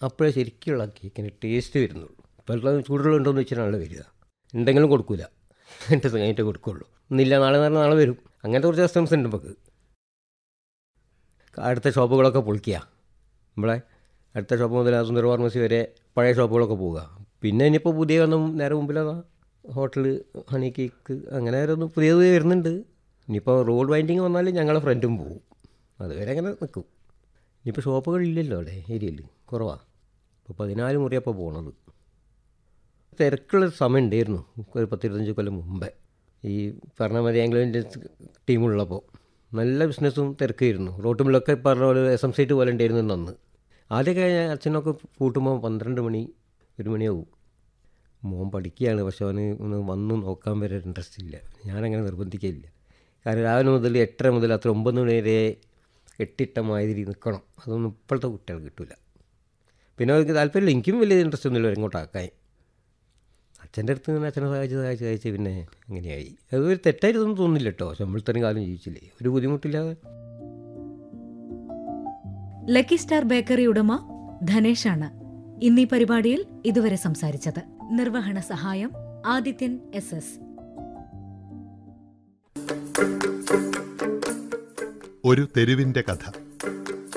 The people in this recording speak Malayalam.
അപ്പോഴേ ശരിക്കുള്ള കേക്കിന് ടേസ്റ്റ് വരുന്നുള്ളൂ ഇപ്പോൾ ചൂടുള്ള ഉണ്ടോയെന്ന് വെച്ചിട്ടാണല്ലോ വരിക ഉണ്ടെങ്കിലും കൊടുക്കില്ല എൻ്റെ കഴിഞ്ഞിട്ട് കൊടുക്കുള്ളൂ ഇന്നില്ല നാളെ നാളെ നാളെ വരും അങ്ങനത്തെ കുറച്ച് കസ്റ്റമേഴ്സ് ഉണ്ട് നമുക്ക് അടുത്ത ഷോപ്പുകളൊക്കെ പൊളിക്കുക നമ്മളെ അടുത്ത ഷോപ്പ് മുതൽ സുന്ദർ ഫാർമസി വരെ പഴയ ഷോപ്പുകളൊക്കെ പോവുക പിന്നെ ഇനിയിപ്പോൾ പുതിയ വന്ന നേരെ മുമ്പിലതാ ഹോട്ടൽ ഹണി കേക്ക് അങ്ങനെ ഓരോന്ന് പുതിയ പുതിയ വരുന്നുണ്ട് ഇനിയിപ്പോൾ റോഡ് വൈൻഡിങ് വന്നാൽ ഞങ്ങളെ ഫ്രണ്ടും പോവും അതുവരെ അങ്ങനെ നിൽക്കും ഇനിയിപ്പോൾ ഷോപ്പുകളില്ലല്ലോ അവിടെ ഏരിയയിൽ കുറവാണ് ഇപ്പോൾ പതിനാല് മുറിയപ്പോൾ പോണത് തിരക്കുള്ള സമയം ഉണ്ടായിരുന്നു ഒരു പത്തിരുപത്തഞ്ച് കൊല്ലം മുമ്പേ ഈ പറഞ്ഞ മതി ആംഗ്ലോ ഇന്ത്യൻ ടീമുള്ളപ്പോൾ നല്ല ബിസിനസ്സും തിരക്കായിരുന്നു റോട്ടുമിലൊക്കെ പറഞ്ഞ പോലെ എസ് എം സൈറ്റ് പോലെ ഉണ്ടായിരുന്നു അന്ന് ആദ്യമൊക്കെ ഞാൻ അച്ഛനൊക്കെ കൂട്ടുമ്പോൾ പന്ത്രണ്ട് മണി ഒരു മണിയാവും മോൻ പഠിക്കുകയാണ് പക്ഷെ അവന് ഒന്ന് വന്നു നോക്കാൻ വരെ ഇൻട്രസ്റ്റ് ഇല്ല ഞാനങ്ങനെ നിർബന്ധിക്കില്ല കാരണം രാവിലെ മുതൽ എട്ടര മുതൽ അത്ര ഒമ്പത് മണി വരെ എട്ടിട്ട മാതിരി നിൽക്കണം അതൊന്നും ഇപ്പോഴത്തെ കുട്ടികൾ കിട്ടില്ല പിന്നെ അവർക്ക് താല്പര്യമില്ല എനിക്കും വലിയ ഇൻട്രസ്റ്റ് ഒന്നുമില്ല ഇങ്ങോട്ടാക്കാൻ അച്ഛൻ്റെ അടുത്ത് നിന്ന് അച്ഛനെ സഹായിച്ച് സഹായിച്ച് സഹായിച്ച് പിന്നെ അങ്ങനെയായി അത് ഒരു തെറ്റായിട്ടൊന്നും തോന്നുന്നില്ല കേട്ടോ ശമ്പളത്തിന് കാലം ജീവിച്ചില്ലേ ഒരു ബുദ്ധിമുട്ടില്ലാതെ ലക്കി സ്റ്റാർ ബേക്കറി ഉടമ ധനേഷാണ് ഇന്നീ പരിപാടിയിൽ ഇതുവരെ സംസാരിച്ചത് നിർവഹണ സഹായം ആദിത്യൻ എസ് എസ് ഒരു തെരുവിന്റെ കഥ